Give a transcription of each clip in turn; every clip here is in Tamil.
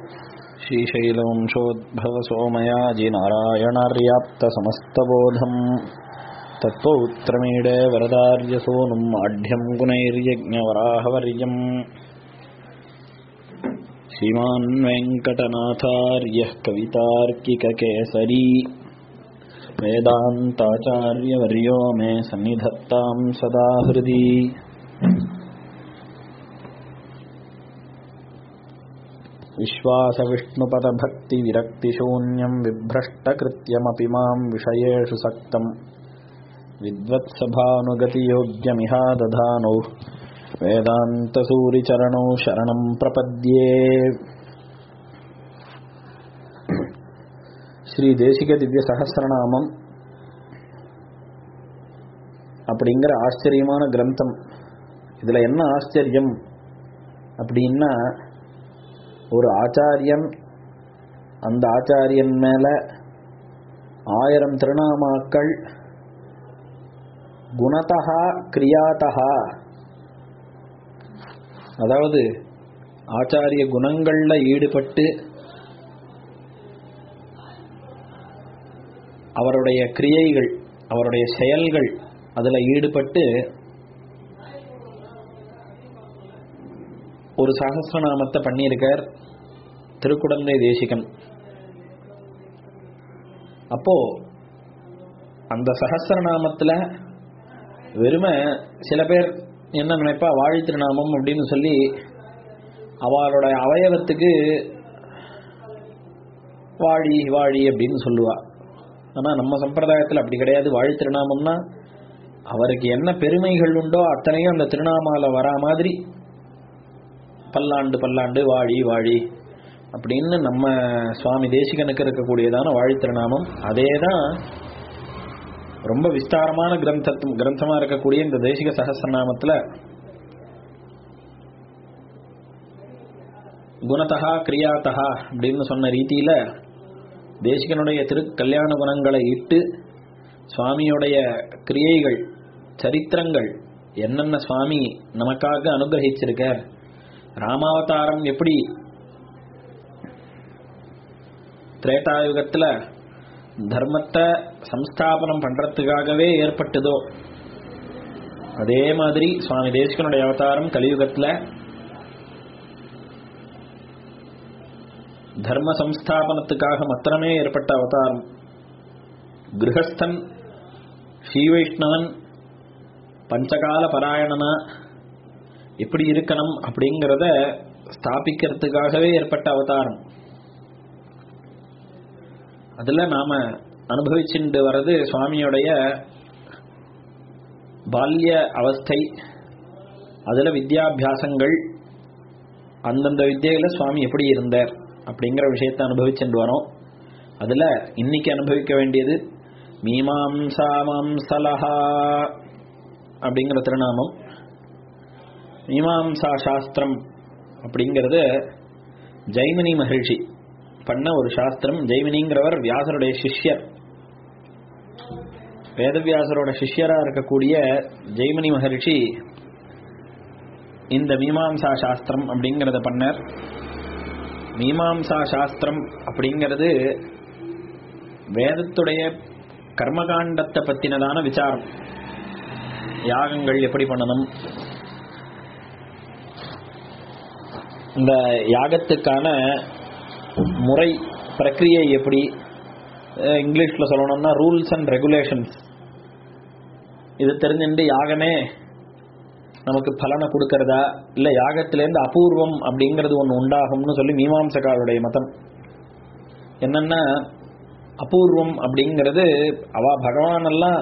श्रीशैलवंशोद्भवसोमयाजिनारायणार्याप्तसमस्तबोधम् तत्त्वौत्रमीडे वरदार्यसूनुम् आढ्यम् गुणैर्यज्ञवराहवर्यम् श्रीमान् वेङ्कटनाथार्यः कवितार्किककेसरी वेदान्ताचार्यवर्यो मे सन्निधत्ताम् सदा हृदि विश्वासविष्णुपदभक्तिविरक्तिशून्यम् बिभ्रष्टकृत्यमपि माम् विषयेषु सक्तम् विद्वत्सभानुगतियोग्यमिहा दधानौ वेदान्तसूरिचरणौ शरणम् प्रपद्ये ஸ்ரீ தேசிக திவ்ய சகசிரநாமம் அப்படிங்கிற ஆச்சரியமான கிரந்தம் இதில் என்ன ஆச்சரியம் அப்படின்னா ஒரு ஆச்சாரியன் அந்த ஆச்சாரியன் மேலே ஆயிரம் திருநாமாக்கள் குணதா கிரியாதா அதாவது ஆச்சாரிய குணங்களில் ஈடுபட்டு அவருடைய கிரியைகள் அவருடைய செயல்கள் அதில் ஈடுபட்டு ஒரு சகசிரநாமத்தை பண்ணியிருக்கார் திருக்குடந்தை தேசிகன் அப்போ அந்த சகசிரநாமத்தில் வெறுமை சில பேர் என்ன நினைப்பா வாழி திருநாமம் அப்படின்னு சொல்லி அவளுடைய அவயவத்துக்கு வாழி வாழி அப்படின்னு சொல்லுவா ஆனால் நம்ம சம்பிரதாயத்தில் அப்படி கிடையாது வாழி திருநாமம்னா அவருக்கு என்ன பெருமைகள் உண்டோ அத்தனையும் அந்த திருநாமால வரா மாதிரி பல்லாண்டு பல்லாண்டு வாழி வாழி அப்படின்னு நம்ம சுவாமி தேசிகனுக்கு இருக்கக்கூடியதான வாழி திருநாமம் அதே தான் ரொம்ப விஸ்தாரமான கிரந்த கிரந்தமா இருக்கக்கூடிய இந்த தேசிக சகசிரநாமத்தில் குணத்தகா கிரியாத்தகா அப்படின்னு சொன்ன ரீதியில் தேசிகனுடைய திரு கல்யாண குணங்களை இட்டு சுவாமியுடைய கிரியைகள் சரித்திரங்கள் என்னென்ன சுவாமி நமக்காக அனுகிரகிச்சிருக்கார் ராமாவதாரம் எப்படி திரேட்டாயுகத்தில் தர்மத்தை சம்ஸ்தாபனம் பண்றதுக்காகவே ஏற்பட்டதோ அதே மாதிரி சுவாமி தேசிகனுடைய அவதாரம் கலியுகத்தில் தர்ம சம்ஸ்தாபனத்துக்காக மாத்திரமே ஏற்பட்ட அவதாரம் கிரகஸ்தன் ஸ்ரீவைஷ்ணவன் பஞ்சகால பராயணனா எப்படி இருக்கணும் அப்படிங்கிறத ஸ்தாபிக்கிறதுக்காகவே ஏற்பட்ட அவதாரம் அதில் நாம் அனுபவிச்சுட்டு வர்றது சுவாமியோடைய பால்ய அவஸ்தை அதில் வித்யாபியாசங்கள் அந்தந்த வித்தியில சுவாமி எப்படி இருந்தார் அப்படிங்கிற விஷயத்தை அனுபவிச்சுட்டு வரோம் அதில் இன்னைக்கு அனுபவிக்க வேண்டியது மீமாம்சா மாம்சலஹா அப்படிங்கிற திருநாமம் மீமாம்சா சாஸ்திரம் அப்படிங்கிறது ஜெய்மினி மகிழ்ச்சி பண்ண ஒரு சாஸ்திரம் ஜெய்மினிங்கிறவர் வியாசருடைய சிஷ்யர் வேதவியாசரோட சிஷ்யராக இருக்கக்கூடிய ஜெய்மினி மகர்ஷி இந்த மீமாம்சா சாஸ்திரம் அப்படிங்கிறத பண்ணார் மீமாம்சா சாஸ்திரம் அப்படிங்கிறது வேதத்துடைய கர்மகாண்டத்தை பற்றினதான விசாரம் யாகங்கள் எப்படி பண்ணணும் இந்த யாகத்துக்கான முறை பிரக்ரியை எப்படி இங்கிலீஷில் சொல்லணும்னா ரூல்ஸ் அண்ட் ரெகுலேஷன்ஸ் இது தெரிஞ்சுட்டு யாகமே நமக்கு பலனை கொடுக்கறதா இல்லை யாகத்திலேருந்து அபூர்வம் அப்படிங்கிறது ஒன்று உண்டாகும்னு சொல்லி மீமாம்சக்காருடைய மதம் என்னன்னா அபூர்வம் அப்படிங்கிறது அவ பகவான் எல்லாம்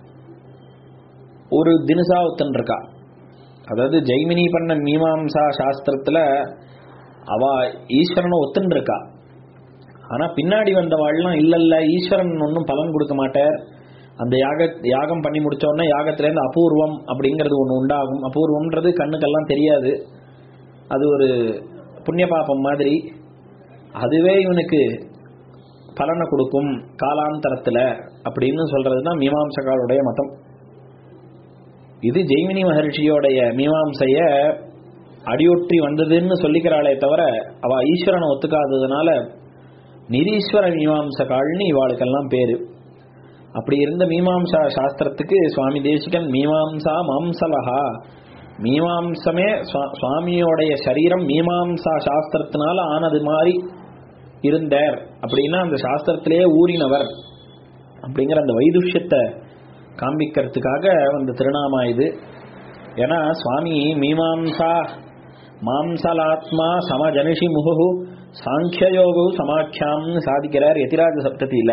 ஒரு தினசா ஒத்தன் இருக்கா அதாவது ஜெய்மினி பண்ண மீமாம்சா சாஸ்திரத்தில் அவ ஈஸ்வரனை ஒத்துன்னு இருக்கா ஆனால் பின்னாடி வந்தவாள்லாம் இல்லை இல்லை ஈஸ்வரன் ஒன்றும் பலன் கொடுக்க மாட்டார் அந்த யாக யாகம் பண்ணி முடிச்சோடனே யாகத்திலேருந்து அபூர்வம் அப்படிங்கிறது ஒன்று உண்டாகும் அபூர்வம்ன்றது கண்ணுக்கெல்லாம் தெரியாது அது ஒரு புண்ணிய பாப்பம் மாதிரி அதுவே இவனுக்கு பலனை கொடுக்கும் காலாந்தரத்தில் அப்படின்னு சொல்றது தான் மீமாம்சகாருடைய மதம் இது ஜெய்மினி மகர்ஷியோடைய மீமாம்சைய அடியொற்றி வந்ததுன்னு சொல்லிக்கிறாளே தவிர அவ ஈஸ்வரனை ஒத்துக்காததுனால நிரீஸ்வர மீமாம்சகாள்னு இவாளுக்கெல்லாம் பேரு அப்படி இருந்த மீமாம்சா சாஸ்திரத்துக்கு சுவாமி தேசிகன் மீமாம்சா மாம்சலஹா மீமாம்சமே சுவா- சுவாமியோடைய சரீரம் மீமாம்சா சாஸ்திரத்தினால ஆனது மாதிரி இருந்தார் அப்படின்னா அந்த சாஸ்திரத்திலேயே ஊறினவர் அப்படிங்கிற அந்த வைதுஷ்யத்தை காண்பிக்கிறதுக்காக வந்த திருநாமா இது ஏன்னா சுவாமி மீமாம்சா மாம்சலாத்மா சமஜனிஷி முகு சாங்கியயோகு சமாக்கியாம்னு சாதிக்கிறார் எதிராஜ சப்தத்தில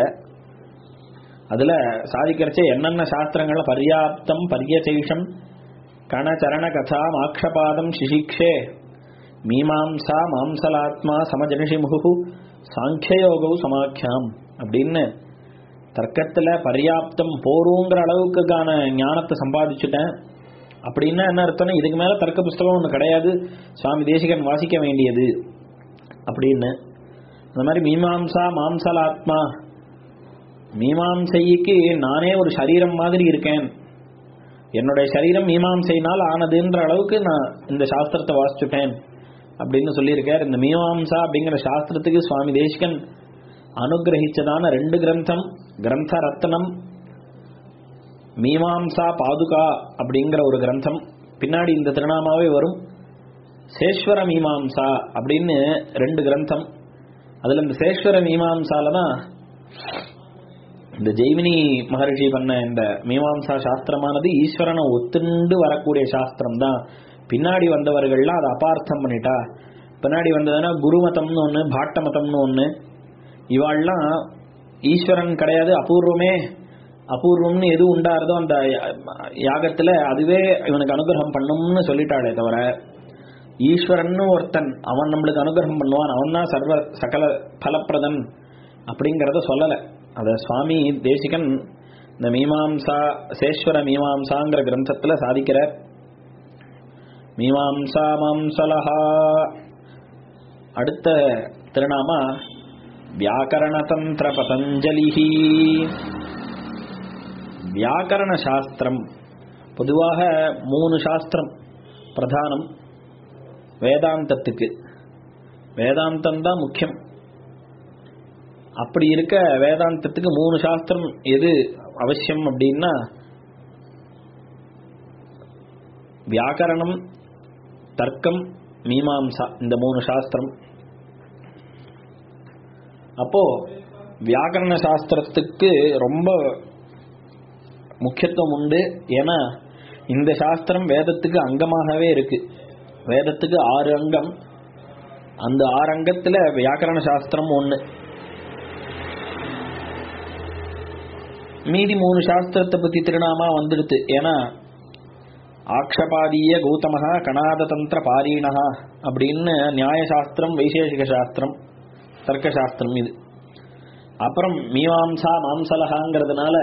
அதுல சாதிக்கிறச்சே என்னென்ன சாஸ்திரங்கள பர்யாப்தம் பரியசைஷம் கணச்சரண கதா மாக்ஷபாதம் சிசிக்ஷே மீமாம்சா மாம்சலாத்மா சமஜனிஷி முகு சாங்கியயோகௌ சமாக்கியாம் அப்படின்னு தர்க்கத்துல பர்யாப்தம் போருங்கிற அளவுக்குக்கான ஞானத்தை சம்பாதிச்சுட்டேன் அப்படின்னா என்ன அர்த்தம்னா இதுக்கு மேல தர்க்க புஸ்தகம் ஒன்று கிடையாது சுவாமி தேசிகன் வாசிக்க வேண்டியது அப்படின்னு அந்த மாதிரி மீமாம்சா மாம்சலாத்மா மீமாம்சைக்கு நானே ஒரு சரீரம் மாதிரி இருக்கேன் என்னுடைய சரீரம் மீமாம்சையினால் ஆனதுன்ற அளவுக்கு நான் இந்த சாஸ்திரத்தை வாசிச்சுட்டேன் அப்படின்னு சொல்லியிருக்கார் இந்த மீமாம்சா அப்படிங்கிற சாஸ்திரத்துக்கு சுவாமி தேசிகன் அனுகிரகிச்சதான ரெண்டு கிரந்தம் கிரந்த ரத்னம் மீமாம்சா பாதுகா அப்படிங்கிற ஒரு கிரந்தம் பின்னாடி இந்த திருநாமாவே வரும் சேஸ்வர மீமாம்சா அப்படின்னு ரெண்டு கிரந்தம் அதுல இந்த சேஸ்வர மீமாம்சால தான் இந்த ஜெய்மினி மகர்ஷி பண்ண இந்த மீமாம்சா சாஸ்திரமானது ஈஸ்வரனை ஒத்துண்டு வரக்கூடிய சாஸ்திரம் தான் பின்னாடி வந்தவர்கள்லாம் அதை அபார்த்தம் பண்ணிட்டா பின்னாடி வந்ததுன்னா குருமதம்னு ஒன்று பாட்ட மதம்னு ஒன்று இவாள்லாம் ஈஸ்வரன் கிடையாது அபூர்வமே அபூர்வம்னு எது உண்டாருதோ அந்த யாகத்துல அதுவே இவனுக்கு அனுகிரகம் பண்ணும்னு சொல்லிட்டாளே தவிர ஈஸ்வரன் ஒருத்தன் அவன் நம்மளுக்கு அனுகிரகம் பண்ணுவான் அவன் தான் சர்வ சகல பலப்பிரதன் அப்படிங்கிறத சொல்லலை அத சுவாமி தேசிகன் இந்த மீமாம்சா சேஸ்வர மீமாம்சாங்கிற கிரந்தத்துல சாதிக்கிறார் மீமாம்சா மாம்சலஹா அடுத்த திருநாமா வியாக்கரணதந்திர பதஞ்சலிஹி வியாக்கரண சாஸ்திரம் பொதுவாக மூணு சாஸ்திரம் பிரதானம் வேதாந்தத்துக்கு வேதாந்தம் தான் முக்கியம் அப்படி இருக்க வேதாந்தத்துக்கு மூணு சாஸ்திரம் எது அவசியம் அப்படின்னா வியாக்கரணம் தர்க்கம் மீமாம்சா இந்த மூணு சாஸ்திரம் அப்போ வியாக்கரண சாஸ்திரத்துக்கு ரொம்ப முக்கியத்துவம் உண்டு ஏன்னா இந்த சாஸ்திரம் வேதத்துக்கு அங்கமாகவே இருக்கு வேதத்துக்கு ஆறு அங்கம் அந்த ஆறு அங்கத்துல வியாக்கரண சாஸ்திரம் ஒன்று மீதி மூணு சாஸ்திரத்தை பத்தி திருநாமா வந்துடுது ஏன்னா ஆக்ஷபாதீய கௌதமஹா கணாததந்திர பாரீணஹா அப்படின்னு நியாயசாஸ்திரம் வைசேஷிக சாஸ்திரம் தர்க்க சாஸ்திரம் இது அப்புறம் மீமாம்சா மாம்சலகாங்கிறதுனால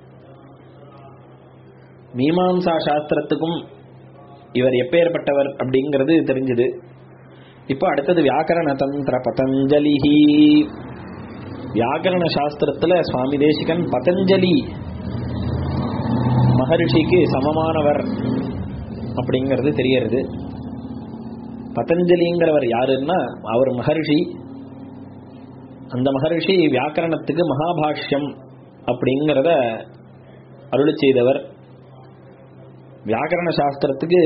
மீமாம்சா சாஸ்திரத்துக்கும் இவர் எப்பேற்பட்டவர் அப்படிங்கிறது தெரிஞ்சது இப்போ அடுத்தது வியாக்கரண தந்திர பதஞ்சலிஹி வியாக்கரண சாஸ்திரத்துல சுவாமி தேசிகன் பதஞ்சலி மகரிஷிக்கு சமமானவர் அப்படிங்கிறது தெரியறது பதஞ்சலிங்கிறவர் யாருன்னா அவர் மகரிஷி அந்த மகரிஷி வியாக்கரணத்துக்கு மகாபாஷ்யம் அப்படிங்கிறத அருளி செய்தவர் வியாக்கரண சாஸ்திரத்துக்கு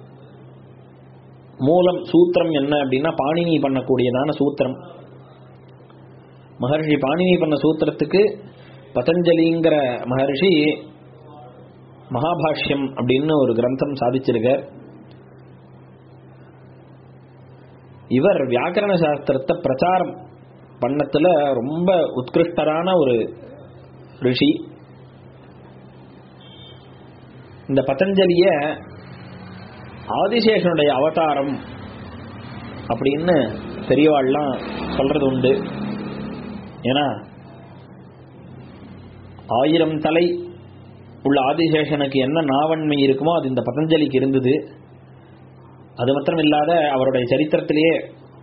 மூலம் சூத்திரம் என்ன அப்படின்னா பாணினி பண்ணக்கூடியதான சூத்திரம் மகர்ஷி பாணினி பண்ண சூத்திரத்துக்கு பதஞ்சலிங்கிற மகர்ஷி மகாபாஷ்யம் அப்படின்னு ஒரு கிரந்தம் சாதிச்சிருக்கார் இவர் வியாக்கரண சாஸ்திரத்தை பிரச்சாரம் பண்ணத்துல ரொம்ப உத்கிருஷ்டரான ஒரு ரிஷி இந்த பதஞ்சலிய ஆதிசேஷனுடைய அவதாரம் அப்படின்னு பெரியவாள்லாம் சொல்றது உண்டு ஏன்னா ஆயிரம் தலை உள்ள ஆதிசேஷனுக்கு என்ன நாவன்மை இருக்குமோ அது இந்த பதஞ்சலிக்கு இருந்தது அது மாத்திரம் இல்லாத அவருடைய சரித்திரத்திலேயே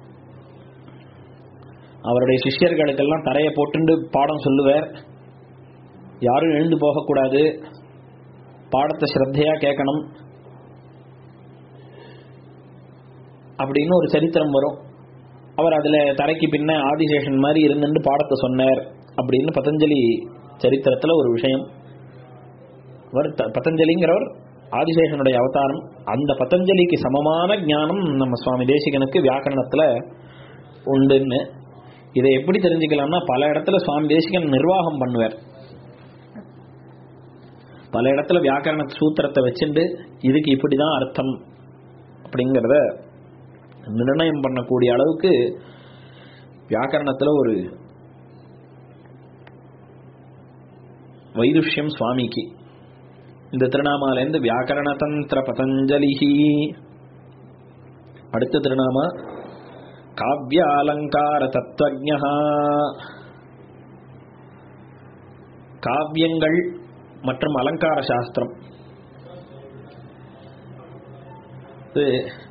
அவருடைய சிஷ்யர்களுக்கெல்லாம் தரையை போட்டுண்டு பாடம் சொல்லுவார் யாரும் எழுந்து போகக்கூடாது பாடத்தை ஸ்ரத்தையா கேட்கணும் அப்படின்னு ஒரு சரித்திரம் வரும் அவர் அதுல தரைக்கு பின்ன ஆதிசேஷன் மாதிரி இருந்துட்டு பாடத்தை சொன்னார் அப்படின்னு பதஞ்சலி சரித்திரத்துல ஒரு விஷயம் அவர் த- பதஞ்சலிங்கிறவர் ஆதிசேஷனுடைய அவதாரம் அந்த பதஞ்சலிக்கு சமமான ஞானம் நம்ம சுவாமி தேசிகனுக்கு வியாக்கரணத்துல உண்டுன்னு இதை எப்படி தெரிஞ்சுக்கலாம்னா பல இடத்துல சுவாமி தேசிகன் நிர்வாகம் பண்ணுவார் பல இடத்துல வியாக்கரண சூத்திரத்தை வச்சுட்டு இதுக்கு இப்படிதான் அர்த்தம் அப்படிங்கிறத நிர்ணயம் பண்ணக்கூடிய அளவுக்கு வியாக்கரணத்துல ஒரு வைதுஷ்யம் சுவாமிக்கு இந்த திருநாமாலேருந்து வியாக்கரண தந்திர பதஞ்சலிஹி அடுத்த திருநாமா காவ்ய அலங்கார தத்துவஜா காவியங்கள் மற்றும் அலங்கார சாஸ்திரம் இது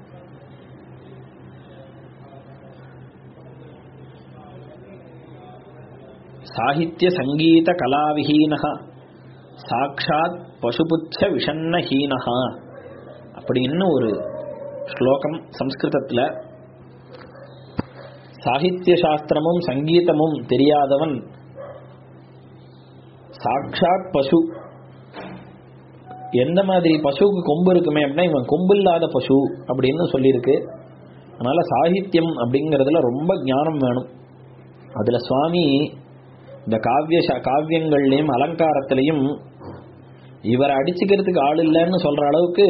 சாகித்ய சங்கீத கலாவிஹீனः சாக்ஷாத் பசுபுச்ச விஷன்னஹீனஹா அப்படின்னு ஒரு ஸ்லோகம் சம்ஸ்கிருதத்துல சாகித்ய சாஸ்திரமும் சங்கீதமும் தெரியாதவன் சாக்ஷாத் பசு எந்த மாதிரி பசுவுக்கு கொம்பு இருக்குமே அப்படின்னா இவன் கொம்பு இல்லாத பசு அப்படின்னு சொல்லியிருக்கு அதனால சாகித்யம் அப்படிங்கிறதுல ரொம்ப ஞானம் வேணும் அதுல சுவாமி இந்த காவிய சா- காவியங்கள்லயும் அலங்காரத்திலையும் இவரை அடிச்சுக்கிறதுக்கு ஆள் இல்லைன்னு சொல்ற அளவுக்கு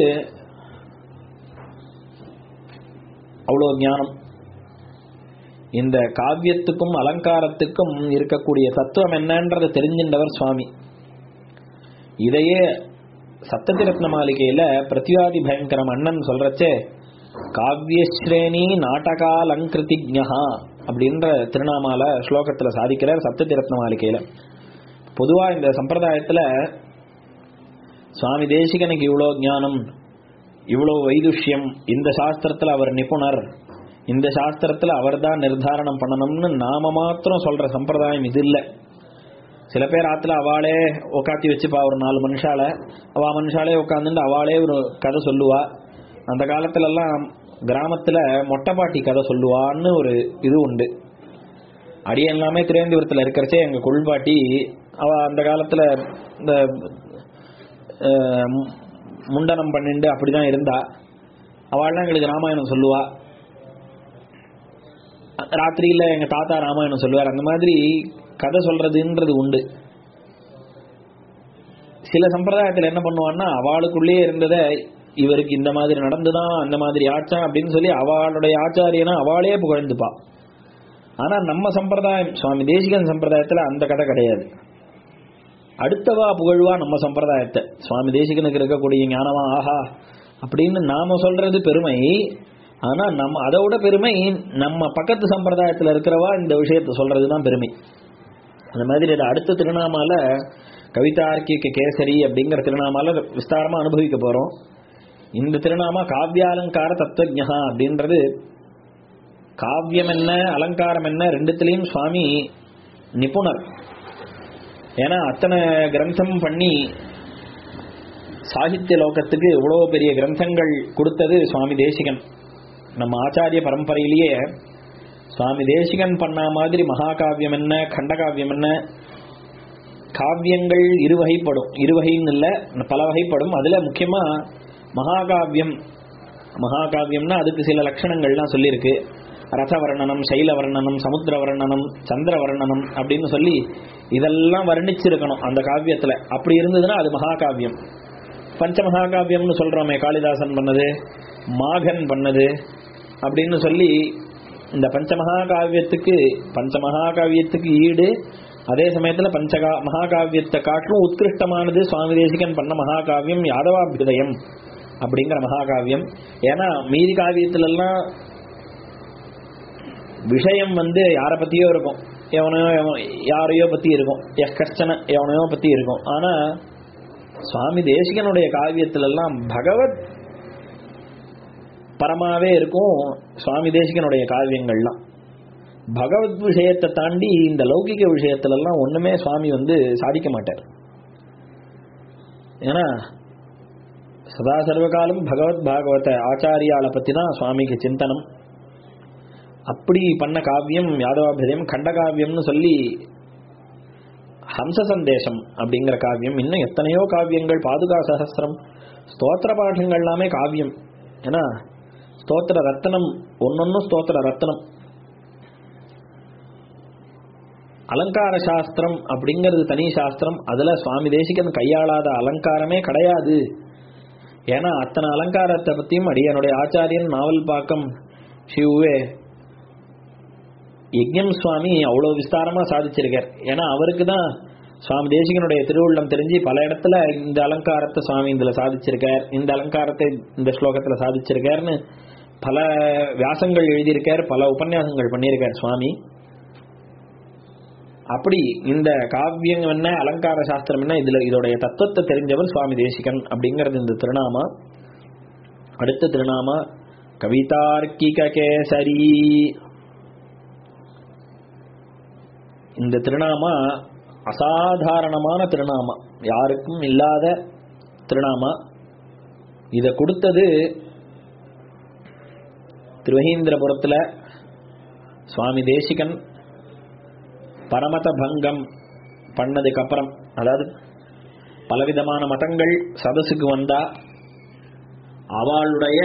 அவ்வளோ ஞானம் இந்த காவியத்துக்கும் அலங்காரத்துக்கும் இருக்கக்கூடிய தத்துவம் என்னன்றதை தெரிஞ்சின்றவர் சுவாமி இதையே சப்ததிரத்ன மாளிகையில பிரத்யாதி பயங்கரம் அண்ணன் சொல்றச்சே காவியஸ்ரேணி நாடகாலங்கிருதிஜா அப்படின்ற திருநாமால ஸ்லோகத்துல சாதிக்கிறார் சப்ததிரத்ன மாளிகையில பொதுவா இந்த சம்பிரதாயத்துல சுவாமி தேசிகனுக்கு இவ்வளோ ஞானம் இவ்வளோ வைதுஷ்யம் இந்த சாஸ்திரத்துல அவர் நிபுணர் இந்த சாஸ்திரத்துல அவர்தான் நிர்தாரணம் பண்ணணும்னு நாம மாத்திரம் சொல்ற சம்பிரதாயம் இது இல்லை சில பேர் ஆத்துல அவாளே உக்காத்தி வச்சுப்பா ஒரு நாலு மனுஷால அவ மனுஷாலே உட்காந்துட்டு அவாளே ஒரு கதை சொல்லுவா அந்த காலத்துல எல்லாம் கிராமத்துல மொட்டைப்பாட்டி கதை சொல்லுவான்னு ஒரு இது உண்டு அடி எல்லாமே திரேந்திபுரத்துல இருக்கிறச்சே எங்க கொள்பாட்டி அவ அந்த காலத்துல இந்த அஹ், மு- முண்டனம் பண்ணிண்டு அப்படிதான் இருந்தா அவள்லாம் எங்களுக்கு ராமாயணம் சொல்லுவா ராத்திரியில எங்க தாத்தா ராமாயணம் சொல்லுவார் அந்த மாதிரி கதை சொல்றதுன்றது உண்டு சில சம்பிரதாயத்துல என்ன பண்ணுவான்னா அவளுக்குள்ளேயே இருந்ததை இவருக்கு இந்த மாதிரி நடந்துதான் அந்த மாதிரி ஆச்சா அப்படின்னு சொல்லி அவளுடைய ஆச்சாரியனா அவளே புகழ்ந்துப்பா ஆனா நம்ம சம்பிரதாயம் சுவாமி தேசிகன் சம்பிரதாயத்துல அந்த கதை கிடையாது அடுத்தவா புகழ்வா நம்ம சம்பிரதாயத்தை சுவாமி தேசிகனுக்கு இருக்கக்கூடிய ஞானமா ஆஹா அப்படின்னு நாம சொல்றது பெருமை ஆனா நம்ம அதை விட பெருமை நம்ம பக்கத்து சம்பிரதாயத்துல இருக்கிறவா இந்த விஷயத்தை சொல்றதுதான் பெருமை அந்த மாதிரி இது அடுத்த திருநாமால கவிதார்க்கிக கேசரி அப்படிங்கிற திருநாமால விஸ்தாரமா அனுபவிக்க போறோம் இந்த திருநாமா காவியாலங்கார தத்துவஜா அப்படின்றது காவியம் என்ன அலங்காரம் என்ன ரெண்டுத்திலையும் சுவாமி நிபுணர் ஏன்னா அத்தனை கிரந்தம் பண்ணி சாகித்ய லோகத்துக்கு இவ்வளோ பெரிய கிரந்தங்கள் கொடுத்தது சுவாமி தேசிகன் நம்ம ஆச்சாரிய பரம்பரையிலேயே சுவாமி தேசிகன் பண்ண மாதிரி மகாகாவியம் என்ன கண்டகாவியம் என்ன காவியங்கள் இரு வகைப்படும் இரு வகைன்னு இல்லை பல வகைப்படும் அதுல முக்கியமா மகாகாவியம் மகாகாவியம்னா அதுக்கு சில லட்சணங்கள்லாம் சொல்லியிருக்கு ரத வர்ணனம் சைல வர்ணனம் சமுத்திர வர்ணனம் சந்திர வர்ணனம் அப்படின்னு சொல்லி இதெல்லாம் வர்ணிச்சிருக்கணும் அந்த காவியத்துல அப்படி இருந்ததுன்னா அது மகாகாவியம் பஞ்ச மகாகாவியம்னு சொல்றோமே காளிதாசன் பண்ணது மாகன் பண்ணது அப்படின்னு சொல்லி இந்த பஞ்ச மகாகாவியத்துக்கு பஞ்ச மகாகாவியத்துக்கு ஈடு அதே சமயத்துல பஞ்சகா மகாகாவியத்தை காட்டிலும் உத்கிருஷ்டமானது சுவாமி தேசிகன் பண்ண மகாகாவியம் யாதவாபியுதயம் அப்படிங்கிற மகாகாவியம் ஏன்னா மீதி காவியத்துல எல்லாம் விஷயம் வந்து யாரை பத்தியோ இருக்கும் எவனையோ எவன் யாரையோ பத்தி இருக்கும் எக்கச்சன எவனையோ பத்தி இருக்கும் ஆனா சுவாமி தேசிகனுடைய காவியத்துல எல்லாம் பகவத் பரமாவே இருக்கும் சுவாமி தேசிகனுடைய காவியங்கள்லாம் பகவத் விஷயத்தை தாண்டி இந்த லௌகிக விஷயத்துல எல்லாம் ஒண்ணுமே சுவாமி வந்து சாதிக்க மாட்டார் ஏன்னா சதா சர்வகாலம் பகவத் பாகவத ஆச்சாரியால பத்தி தான் சுவாமிக்கு சிந்தனம் அப்படி பண்ண காவியம் யாதவாபிதயம் கண்ட காவியம்னு சொல்லி ஹம்ச சந்தேசம் அப்படிங்கிற காவியம் இன்னும் எத்தனையோ காவியங்கள் பாதுகா சகஸ்திரம் ஸ்தோத்திர பாடங்கள் எல்லாமே காவியம் ஏன்னா ஸ்தோத்திர ரத்தனம் ஒன்னொன்னும் ஸ்தோத்திர ரத்தனம் அலங்கார சாஸ்திரம் அப்படிங்கிறது தனி சாஸ்திரம் அதுல சுவாமி தேசிகன் கையாளாத அலங்காரமே கிடையாது ஏன்னா அத்தனை அலங்காரத்தை பத்தியும் அடியனுடைய ஆச்சாரியன் நாவல் பாக்கம் சிவுவே யஜ்யம் சுவாமி அவ்வளவு விஸ்தாரமா சாதிச்சிருக்கார் ஏன்னா அவருக்கு தான் சுவாமி தேசிகனுடைய திருவுள்ளம் தெரிஞ்சு பல இடத்துல இந்த அலங்காரத்தை சுவாமி இதுல சாதிச்சிருக்கார் இந்த அலங்காரத்தை இந்த ஸ்லோகத்துல சாதிச்சிருக்காருன்னு பல வியாசங்கள் எழுதியிருக்கார் பல உபன்யாசங்கள் பண்ணியிருக்கார் சுவாமி அப்படி இந்த காவியம் என்ன அலங்கார சாஸ்திரம் என்ன இதுல இதோடைய தத்துவத்தை தெரிஞ்சவர் சுவாமி தேசிகன் அப்படிங்கிறது இந்த திருநாமா அடுத்த திருநாமா கவிதார்க்கிக கேசரி இந்த திருநாமா அசாதாரணமான திருநாமா யாருக்கும் இல்லாத திருநாமா இதை கொடுத்தது திருவகீந்திரபுரத்தில் சுவாமி தேசிகன் பரமத பங்கம் பண்ணதுக்கு அப்புறம் அதாவது பலவிதமான மதங்கள் சதசுக்கு வந்தா அவளுடைய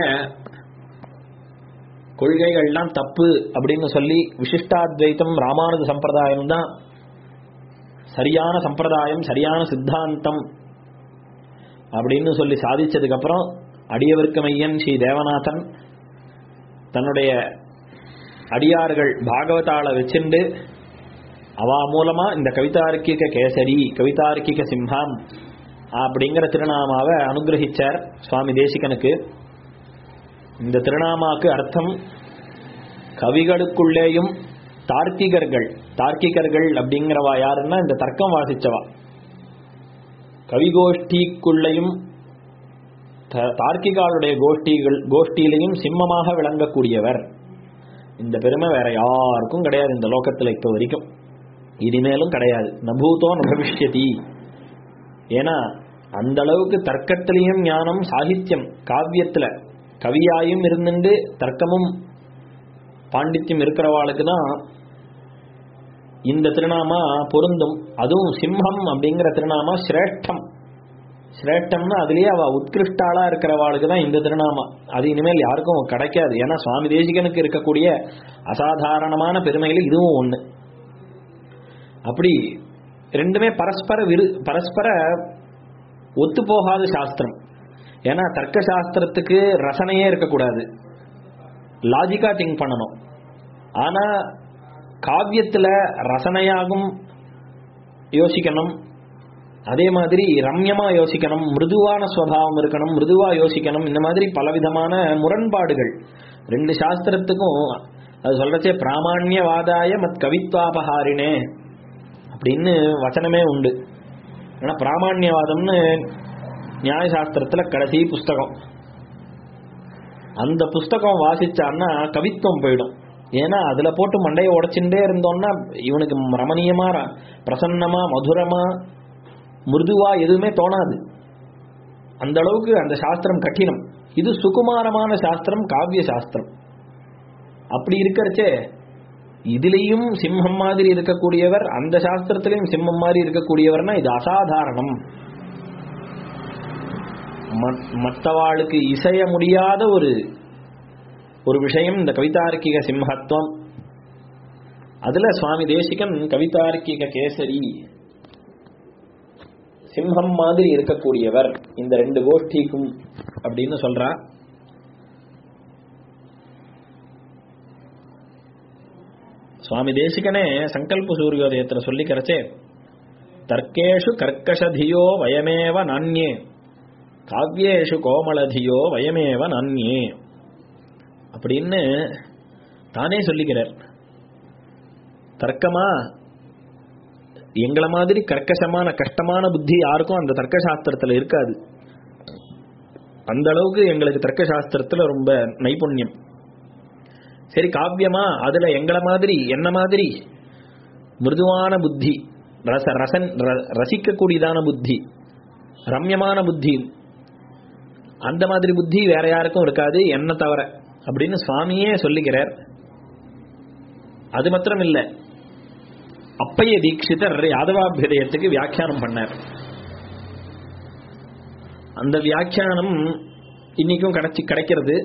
கொள்கைகள்லாம் தப்பு அப்படின்னு சொல்லி விசிஷ்டாத்வைத்தம் ராமானுஜ சம்பிரதாயம் தான் சரியான சம்பிரதாயம் சரியான சித்தாந்தம் அப்படின்னு சொல்லி சாதிச்சதுக்கு அப்புறம் அடியவர்க்கு மையன் ஸ்ரீ தேவநாதன் தன்னுடைய அடியார்கள் பாகவதாள வச்சுண்டு அவா மூலமா இந்த கவிதார்க்கிக கேசரி கவிதார்க்கிக சிம்ஹாம் அப்படிங்கிற திருநாமாவை அனுகிரகிச்சார் சுவாமி தேசிகனுக்கு இந்த திருநாமாக்கு அர்த்தம் கவிகளுக்குள்ளேயும் தார்க்கிகர்கள் தார்க்கிகர்கள் அப்படிங்கிறவா யாருன்னா இந்த தர்க்கம் வாசிச்சவா கவிகோஷ்டிக்குள்ளேயும் த- தார்க்கிகாளுடைய கோஷ்டிகள் கோஷ்டியிலையும் சிம்மமாக விளங்கக்கூடியவர் இந்த பெருமை வேற யாருக்கும் கிடையாது இந்த லோகத்துல இப்ப வரைக்கும் இனிமேலும் கிடையாது நபூதோ நபவிஷ்யதி ஏன்னா அந்த அளவுக்கு தர்க்கத்திலையும் ஞானம் சாகித்யம் காவியத்துல கவியாயும் இருந்துட்டு தர்க்கமும் பாண்டித்யம் இருக்கிறவாளுக்கு தான் இந்த திருநாமா பொருந்தும் அதுவும் சிம்மம் அப்படிங்கிற திருநாமா சிரேஷ்டம் சிரேஷ்டம்னா அதுலயே அவ உத்கிருஷ்டாளா இருக்கிறவாளுக்கு தான் இந்த திருநாமா அது இனிமேல் யாருக்கும் கிடைக்காது ஏன்னா சுவாமி தேசிகனுக்கு இருக்கக்கூடிய அசாதாரணமான பெருமையில இதுவும் ஒண்ணு அப்படி ரெண்டுமே பரஸ்பர விரு பரஸ்பர ஒத்து போகாத சாஸ்திரம் ஏன்னா தர்க்க சாஸ்திரத்துக்கு ரசனையே இருக்கக்கூடாது லாஜிக்கா திங்க் பண்ணணும் ஆனா காவியத்துல ரசனையாகும் யோசிக்கணும் அதே மாதிரி ரம்யமா யோசிக்கணும் மிருதுவான ஸ்வபாவம் இருக்கணும் மிருதுவா யோசிக்கணும் இந்த மாதிரி பலவிதமான முரண்பாடுகள் ரெண்டு சாஸ்திரத்துக்கும் அது சொல்றச்சே பிராமாண்யவாதாய மத் கவித்வாபஹாரினே அப்படின்னு வச்சனமே உண்டு ஏன்னா பிராமாண்யவாதம்னு நியாயசாஸ்திரத்துல கடைசி புஸ்தகம் அந்த புஸ்தகம் வாசிச்சான்னா கவித்துவம் போயிடும் ஏன்னா அதுல போட்டு மண்டையை உடைச்சுட்டே இருந்தோம்னா இவனுக்கு ரமணீயமா ர- பிரசன்னமா மதுரமா மிருதுவா எதுவுமே தோணாது அந்த அளவுக்கு அந்த சாஸ்திரம் கঠিனம் இது சுகுமாரமான சாஸ்திரம் காவிய சாஸ்திரம் அப்படி இருக்கிறச்சே இதுலேயும் சிம்மம் மாதிரி இருக்கக்கூடியவர் அந்த சாஸ்திரத்திலையும் சிம்மம் மாதிரி இருக்கக்கூடியவர்னா இது அசாதாரணம் மத்- மத்தவாளுக்கு இசைய முடியாத ஒரு ஒரு விஷயம் இந்த கவிதார்க்கிக சிம்மத்துவம் அதுல சுவாமி தேசிகன் கவிதார்க்கிக கேசரி சிம்மம் மாதிரி இருக்கக்கூடியவர் இந்த ரெண்டு கோஷ்டிக்கும் அப்படின்னு சொல்றா சுவாமி தேசிகனே சங்கல்ப சூரியோதயத்துல சொல்லிக்கிறச்சே தர்க்கேஷு கர்க்கஷதியோ வயமேவ நான்யே காவ்யேஷு கோமளதியோ வயமேவ நான்யே அப்படின்னு தானே சொல்லிக்கிறார் தர்க்கமா எங்களை மாதிரி கர்க்கசமான கஷ்டமான புத்தி யாருக்கும் அந்த தர்க்க சாஸ்திரத்துல இருக்காது அந்த அளவுக்கு எங்களுக்கு தர்க்க சாஸ்திரத்துல ரொம்ப நைபுண்யம் சரி காவியமா அதுல எங்களை மாதிரி என்ன மாதிரி மிருதுவான புத்தி ரச ரசன் ர- ரசிக்கக்கூடியதான புத்தி ரம்யமான புத்தி அந்த மாதிரி புத்தி வேற யாருக்கும் இருக்காது என்ன தவிர அப்படின்னு சுவாமியே சொல்லிக்கிறார் அது மாத்திரம் இல்ல அப்பைய தீட்சிதர் யாதவாபியுதயத்துக்கு வியாக்கியானம் பண்ணார் அந்த வியாக்கியானம் இன்னைக்கும் கிடைச்சி கிடைக்கிறது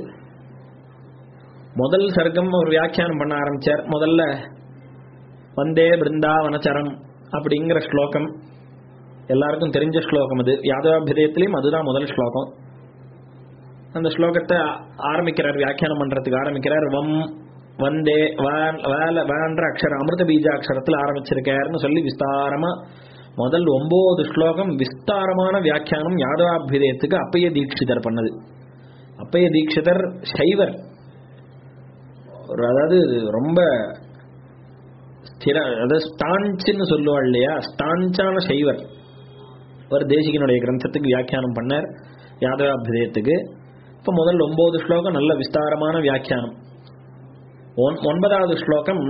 முதல் சர்க்கம் ஒரு வியாக்கியானம் பண்ண ஆரம்பிச்சார் முதல்ல வந்தே பிருந்தாவனச்சரம் அப்படிங்கிற ஸ்லோகம் எல்லாருக்கும் தெரிஞ்ச ஸ்லோகம் அது யாதவாபிதயத்திலையும் அதுதான் முதல் ஸ்லோகம் அந்த ஸ்லோகத்தை ஆரம்பிக்கிறார் வியாக்கியானம் பண்றதுக்கு ஆரம்பிக்கிறார் வம் வந்தே வான்- வேல வேன்ற அக்ஷரம் அமிர்த பீஜ அக்ஷரத்தில் ஆரம்பிச்சிருக்காருன்னு சொல்லி விஸ்தாரமா முதல் ஒன்பது ஸ்லோகம் விஸ்தாரமான வியாக்கியானம் யாதவாபிதயத்துக்கு அப்பைய தீட்சிதர் பண்ணது அப்பைய தீட்சிதர் சைவர் ஒரு அதாவது ரொம்ப ஸ்திர அதாவது ஸ்டான்ச்சுன்னு சொல்லுவாள் இல்லையா ஸ்டான்ச்சான சைவர் ஒரு தேசிகனுடைய கிரந்தத்துக்கு வியாக்கியானம் பண்ணார் யாதவாபிதயத்துக்கு இப்போ முதல் ஒன்பது ஸ்லோகம் நல்ல விஸ்தாரமான வியாக்கியானம் ஒன்- ஒன்பதாவது ஸ்லோகம்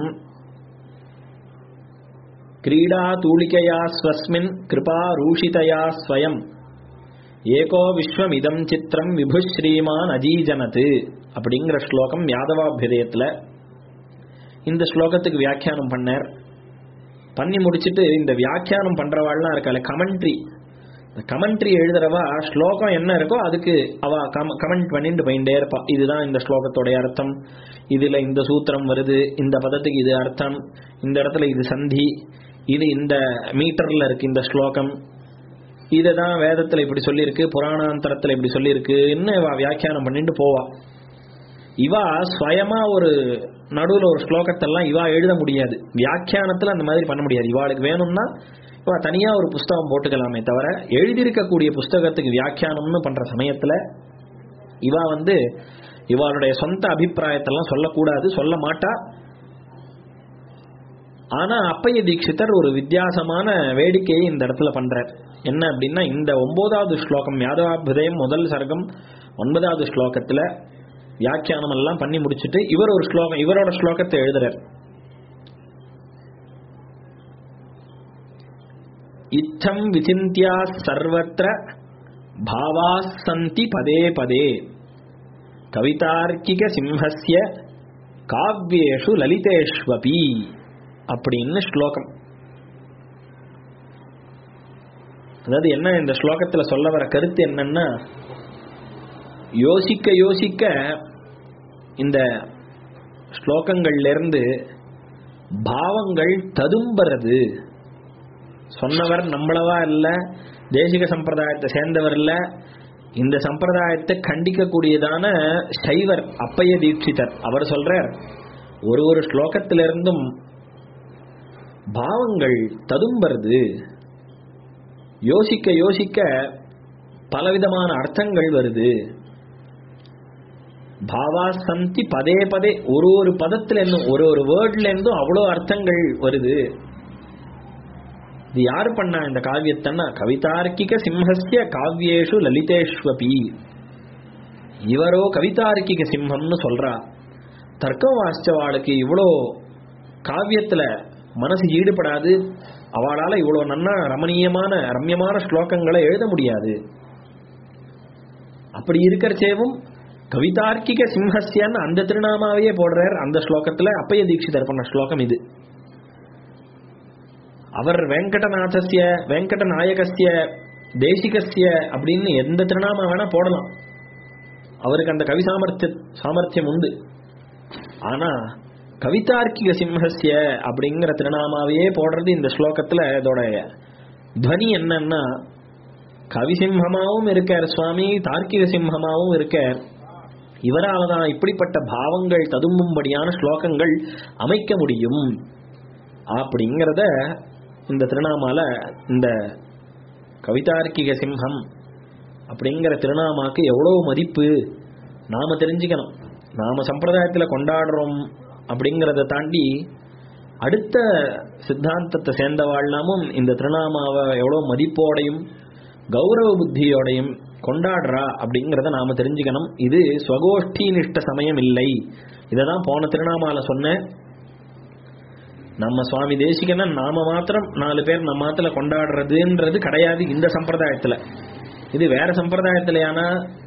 கிரீடா தூளிகையா ஸ்வஸ்மின் கிருபா ரூஷிதயா ஸ்வயம் ஏகோ விஸ்வம் இதம் சித்திரம் விபு ஸ்ரீமான் அஜீஜனது அப்படிங்கிற ஸ்லோகம் யாதவாபிதயத்தில் இந்த ஸ்லோகத்துக்கு வியாக்கியானம் பண்ணார் பண்ணி முடிச்சிட்டு இந்த வியாக்கியானம் பண்றவாள்லாம் இருக்கால கமெண்ட்ரி இந்த கமெண்ட்ரி எழுதுறவா ஸ்லோகம் என்ன இருக்கோ அதுக்கு அவ கமெண்ட் பண்ணிட்டு போயிட்டே இருப்பா இதுதான் இந்த ஸ்லோகத்தோடைய அர்த்தம் இதுல இந்த சூத்திரம் வருது இந்த பதத்துக்கு இது அர்த்தம் இந்த இடத்துல இது சந்தி இது இந்த மீட்டர்ல இருக்கு இந்த ஸ்லோகம் இதுதான் வேதத்துல இப்படி சொல்லியிருக்கு புராணாந்தரத்துல இப்படி சொல்லியிருக்குன்னு இவ வியாக்கியானம் பண்ணிட்டு போவா இவா ஸ்வயமா ஒரு நடுவுல ஒரு ஸ்லோகத்தெல்லாம் இவா எழுத முடியாது வியாக்கியானத்துல அந்த மாதிரி பண்ண முடியாது இவாளுக்கு வேணும்னா இவா தனியா ஒரு புஸ்தகம் போட்டுக்கலாமே தவிர எழுதியிருக்கக்கூடிய புஸ்தகத்துக்கு வியாக்கியானம்னு பண்ற சமயத்துல இவா வந்து இவாளுடைய சொந்த அபிப்பிராயத்தெல்லாம் சொல்லக்கூடாது சொல்ல மாட்டா ஆனா அப்பைய தீட்சிதர் ஒரு வித்தியாசமான வேடிக்கையை இந்த இடத்துல பண்றார் என்ன அப்படின்னா இந்த ஒன்பதாவது ஸ்லோகம் யாதவாபிதயம் முதல் சர்க்கம் ஒன்பதாவது ஸ்லோகத்துல வியாக்கியானம் எல்லாம் பண்ணி முடிச்சிட்டு இவர் ஒரு ஸ்லோகம் இவரோட ஸ்லோகத்தை எழுதுறார் இத்தம் விசிந்தியா சர்வத்திர பாவாசந்தி பதே பதே கவிதார்க்கிக சிம்ஹஸ்ய காவ்யேஷு லலிதேஷ்வபி அப்படின்னு ஸ்லோகம் அதாவது என்ன இந்த ஸ்லோகத்துல சொல்ல வர கருத்து என்னன்னா யோசிக்க யோசிக்க இந்த ஸ்லோகங்கள்ல இருந்து பாவங்கள் ததும்புறது சொன்னவர் நம்மளவா இல்ல தேசிக சம்பிரதாயத்தை சேர்ந்தவர் இல்ல இந்த சம்பிரதாயத்தை கண்டிக்கக்கூடியதான சைவர் அப்பைய தீட்சிதர் அவர் சொல்றார் ஒரு ஒரு ஸ்லோகத்திலிருந்தும் பாவங்கள் ததும்புறது யோசிக்க யோசிக்க பலவிதமான அர்த்தங்கள் வருது பாவாசந்தி பதே பதே ஒரு ஒரு பதத்துல இருந்தும் ஒரு ஒரு வேர்ட்ல இருந்தும் அவ்வளோ அர்த்தங்கள் வருது இது யாரு பண்ணா இந்த காவியத்தன்னா கவிதார்க்கிக சிம்ஹஸ்ய காவ்யேஷு லலிதேஷ்வபி இவரோ கவிதார்க்கிக சிம்மம்னு சொல்றா தர்க்கம் வாசிச்சவாளுக்கு இவ்வளோ காவியத்துல மனசு ஈடுபடாது அவளால இவ்வளோ நன்னா ரமணீயமான ரம்யமான ஸ்லோகங்களை எழுத முடியாது அப்படி இருக்கிறச்சேவும் கவிதார்க்கிக சிம்ஹஸ்யான்னு அந்த திருநாமாவையே போடுறார் அந்த ஸ்லோகத்துல அப்பைய தீட்சிதர் பண்ண ஸ்லோகம் இது அவர் வெங்கடநாதஸ்ய வெங்கட நாயகஸ்ய தேசிகஸ்ய அப்படின்னு எந்த திருநாமம் வேணா போடலாம் அவருக்கு அந்த கவி சாமர்த்திய சாமர்த்தியம் உண்டு ஆனா கவிதார்க்கிக சிம்ஹஸ்ய அப்படிங்கிற திருநாமாவையே போடுறது இந்த ஸ்லோகத்துல இதோட துவனி என்னன்னா கவி சிம்மமாவும் இருக்கார் சுவாமி தார்க்கிக சிம்மமாவும் இருக்கார் இவரால தான் இப்படிப்பட்ட பாவங்கள் ததும்பும்படியான ஸ்லோகங்கள் அமைக்க முடியும் அப்படிங்கிறத இந்த திருநாமால இந்த கவிதார்க்கிக சிம்ஹம் அப்படிங்கிற திருநாமாக்கு எவ்வளவு மதிப்பு நாம தெரிஞ்சுக்கணும் நாம சம்பிரதாயத்துல கொண்டாடுறோம் அப்படிங்கிறத தாண்டி அடுத்த சித்தாந்தத்தை சேர்ந்தவாழ்னாமும் இந்த திருநாமாவை எவ்வளவு மதிப்போடையும் கௌரவ புத்தியோடையும் கொண்டாடுறா அப்படிங்கிறத நாம தெரிஞ்சுக்கணும் இது ஸ்வகோஷ்டி நிஷ்ட சமயம் இல்லை இதை தான் போன திருநாமால சொன்னேன் நம்ம சுவாமி தேசிகனா நாம மாத்திரம் நாலு பேர் நம்ம மாத்திர கொண்டாடுறதுன்றது கிடையாது இந்த சம்பிரதாயத்துல இது வேற சம்பிரதாயத்திலையானா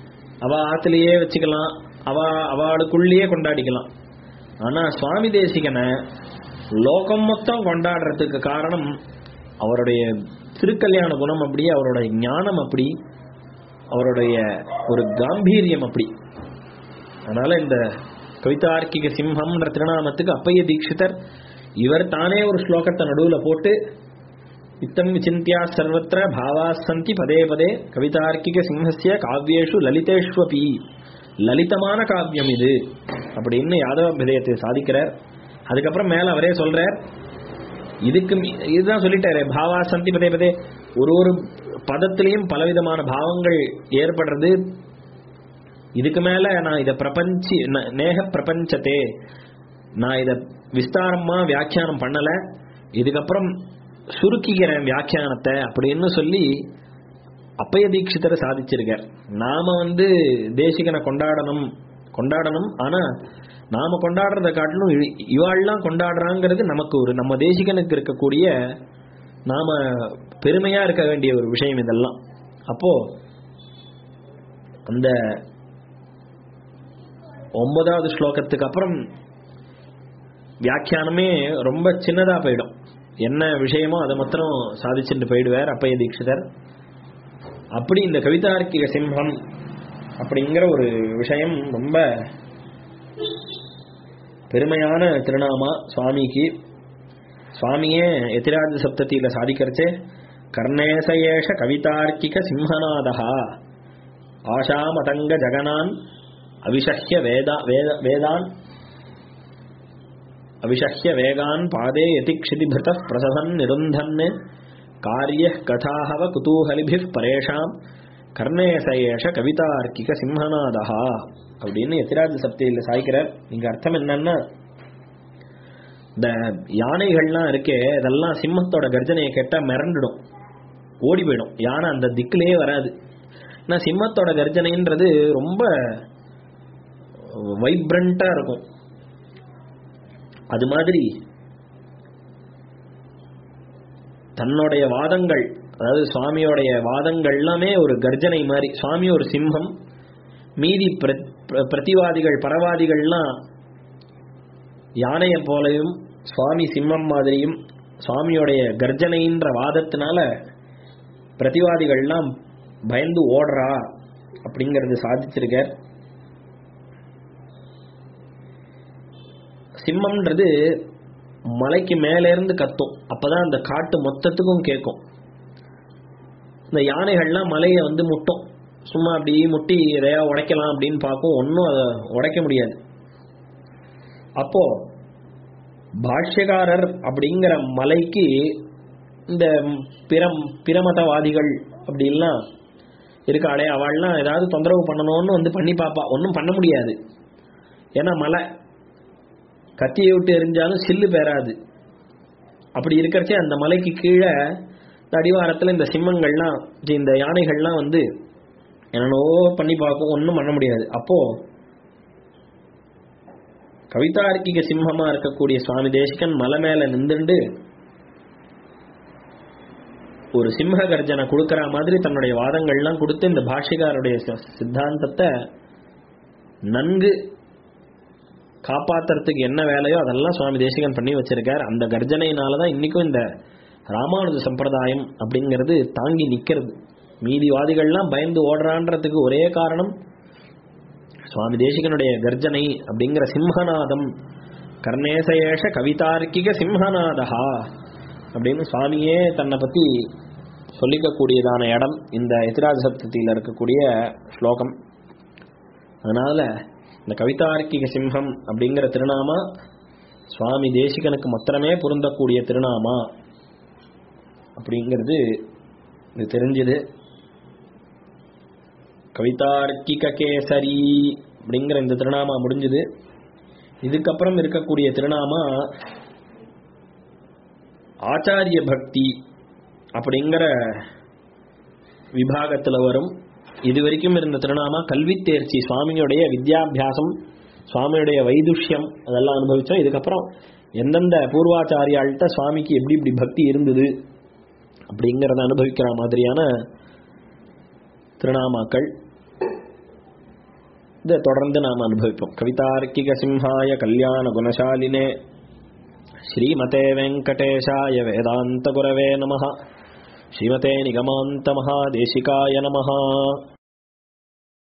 அவ ஆத்துலயே வச்சுக்கலாம் அவ அவளுக்குள்ளேயே கொண்டாடிக்கலாம் ஆனா சுவாமி தேசிகனை லோகம் மொத்தம் கொண்டாடுறதுக்கு காரணம் அவருடைய திருக்கல்யாண குணம் அப்படி அவருடைய ஞானம் அப்படி அவருடைய ஒரு காம்பீரியம் அப்படி அதனால இந்த கவிதார்க்கிக சிம்ஹம்ன்ற திருநாமத்துக்கு அப்பைய தீட்சிதர் இவர் தானே ஒரு ஸ்லோகத்தை நடுவுல போட்டு இத்தம் விசிந்தியா சர்வத்திர பாவாசந்தி பதே பதே கவிதார்க்கிக சிம்ஹஸ்ய காவ்யேஷு லலிதேஷ்வபி லலிதமான காவியம் இது அப்படின்னு யாதவ விதயத்தை சாதிக்கிறார் அதுக்கப்புறம் மேல அவரே சொல்றார் இதுக்கு மீ- இதுதான் சொல்லிட்டாரு பாவாசந்தி பதே பதே ஒரு ஒரு பதத்திலையும் பலவிதமான பாவங்கள் ஏற்படுறது இதுக்கு மேல நான் இத பிரபஞ்சி ந- நேக பிரபஞ்சத்தே நான் இத விஸ்தாரமா வியாக்கியானம் பண்ணல இதுக்கப்புறம் சுருக்கிக்கிறேன் வியாக்கியானத்தை அப்படின்னு சொல்லி அப்பய தீட்சிதரை சாதிச்சிருக்கார் நாம வந்து தேசிகனை கொண்டாடணும் கொண்டாடணும் ஆனா நாம கொண்டாடுறத காட்டிலும் இ- இவாள்லாம் கொண்டாடுறாங்கிறது நமக்கு ஒரு நம்ம தேசிகனுக்கு இருக்கக்கூடிய நாம பெருமையா இருக்க வேண்டிய ஒரு விஷயம் இதெல்லாம் அப்போ அந்த ஒன்பதாவது ஸ்லோகத்துக்கு அப்புறம் வியாக்கியானமே ரொம்ப சின்னதா போயிடும் என்ன விஷயமோ அதை மாத்திரம் சாதிச்சுட்டு போயிடுவார் அப்பைய தீட்சிதர் அப்படி இந்த கவிதார்க்கிக சிம்ஹம் அப்படிங்கிற ஒரு விஷயம் ரொம்ப பெருமையான திருநாமா சுவாமிக்கு சுவாமியே எத்திராஜ சப்தத்தில சாதிக்கிறச்சே கர்ணேசயேஷ கவிதார்க்கிக சிம்ஹநாதா ஆஷாமதங்க ஜகனான் அவிஷஹ்ய வேதா வேத வேதான் அவிஷஹ்ய வேகான் பாதே யதிக்ஷிதிபிருத பிரசதன் நிருந்தன் காரிய கதாஹவ குதூகலிபி பரேஷாம் கர்ணேசயேஷ கவிதார்க்கிக சிம்ஹநாதா அப்படின்னு எத்திராஜ சப்தியில் சாய்க்கிறார் இங்க அர்த்தம் என்னன்னா இந்த யானைகள்லாம் இருக்கே இதெல்லாம் சிம்மத்தோட கர்ஜனையை கேட்டா மிரண்டுடும் ஓடி போயிடும் யானை அந்த திக்கிலேயே வராது ஏன்னா சிம்மத்தோட கர்ஜனைன்றது ரொம்ப வைப்ரண்டா இருக்கும் அது மாதிரி தன்னுடைய வாதங்கள் அதாவது சுவாமியோடைய வாதங்கள் எல்லாமே ஒரு கர்ஜனை மாதிரி சுவாமி ஒரு சிம்மம் மீதி பிர- பிர- பிரதிவாதிகள் பரவாதிகள்லாம் யானையை போலையும் சுவாமி சிம்மம் மாதிரியும் சுவாமியோடைய கர்ஜனைன்ற வாதத்தினால பிரதிவாதிகள்லாம் பயந்து ஓடுறா அப்படிங்கறது சாதிச்சிருக்கார் சிம்மம்ன்றது மலைக்கு மேல இருந்து கத்தும் அப்பதான் அந்த காட்டு மொத்தத்துக்கும் கேட்கும் இந்த யானைகள்லாம் மலையை வந்து முட்டும் சும்மா அப்படி முட்டி எதையா உடைக்கலாம் அப்படின்னு பார்க்கும் ஒன்றும் அதை உடைக்க முடியாது அப்போ பாஷ்யகாரர் அப்படிங்கிற மலைக்கு இந்த பிரம் பிரமதவாதிகள் அப்படின்லாம் இருக்காளே அவள்லாம் ஏதாவது தொந்தரவு பண்ணணும்னு வந்து பண்ணி பாப்பா ஒன்றும் பண்ண முடியாது ஏன்னா மலை கத்தியை விட்டு எரிஞ்சாலும் சில்லு பெறாது அப்படி இருக்கிறச்சே அந்த மலைக்கு கீழே இந்த அடிவாரத்தில் இந்த சிம்மங்கள்லாம் சி, இந்த யானைகள்லாம் வந்து என்னென்னவோ பண்ணி பார்க்கும் ஒன்றும் பண்ண முடியாது அப்போ கவிதார்க்கிக சிம்மமா இருக்கக்கூடிய சுவாமி தேசிகன் மலை மேல நின்றுண்டு ஒரு சிம்ம கர்ஜனை கொடுக்கற மாதிரி தன்னுடைய வாதங்கள்லாம் கொடுத்து இந்த பாஷிகாருடைய சி- சித்தாந்தத்தை நன்கு காப்பாத்துறதுக்கு என்ன வேலையோ அதெல்லாம் சுவாமி தேசிகன் பண்ணி வச்சிருக்கார் அந்த கர்ஜனையினால தான் இன்னைக்கும் இந்த ராமானுஜ சம்பிரதாயம் அப்படிங்கிறது தாங்கி நிக்கிறது மீதிவாதிகள்லாம் பயந்து ஓடுறான்றதுக்கு ஒரே காரணம் சுவாமி தேசிகனுடைய கர்ஜனை அப்படிங்கிற சிம்ஹநாதம் கர்ணேசயேஷ கவிதார்க்கிக சிம்ஹநாதஹா அப்படின்னு சுவாமியே தன்னை பத்தி சொல்லிக்கக்கூடியதான இடம் இந்த எதிராஜ சப்தத்தில் இருக்கக்கூடிய ஸ்லோகம் அதனால இந்த கவிதார்க்கிக சிம்ஹம் அப்படிங்கிற திருநாமா சுவாமி தேசிகனுக்கு மாத்திரமே பொருந்தக்கூடிய திருநாமா அப்படிங்கிறது இது தெரிஞ்சது கவிதார்க்கிக கேசரி அப்படிங்கிற இந்த திருநாமா முடிஞ்சது இதுக்கப்புறம் இருக்கக்கூடிய திருநாமா ஆச்சாரிய பக்தி அப்படிங்கிற விபாகத்துல வரும் இது வரைக்கும் இருந்த திருநாமா கல்வி தேர்ச்சி சுவாமியுடைய வித்யாபியாசம் சுவாமியுடைய வைதுஷ்யம் அதெல்லாம் அனுபவிச்சோம் இதுக்கப்புறம் எந்தெந்த பூர்வாச்சாரியாள்கிட்ட சுவாமிக்கு எப்படி இப்படி பக்தி இருந்தது அப்படிங்கிறத அனுபவிக்கிற மாதிரியான திருநாமாக்கள் இதை தொடர்ந்து நாம் அனுபவிப்போம் கவிதார்க்கிக சிம்ஹாய கல்யாண குணசாலினே ஸ்ரீமதே வெங்கடேஷாய வேதாந்த குரவே நம ஸ்ரீமதே நிகமாந்த மகாதேசிகாய நமஹ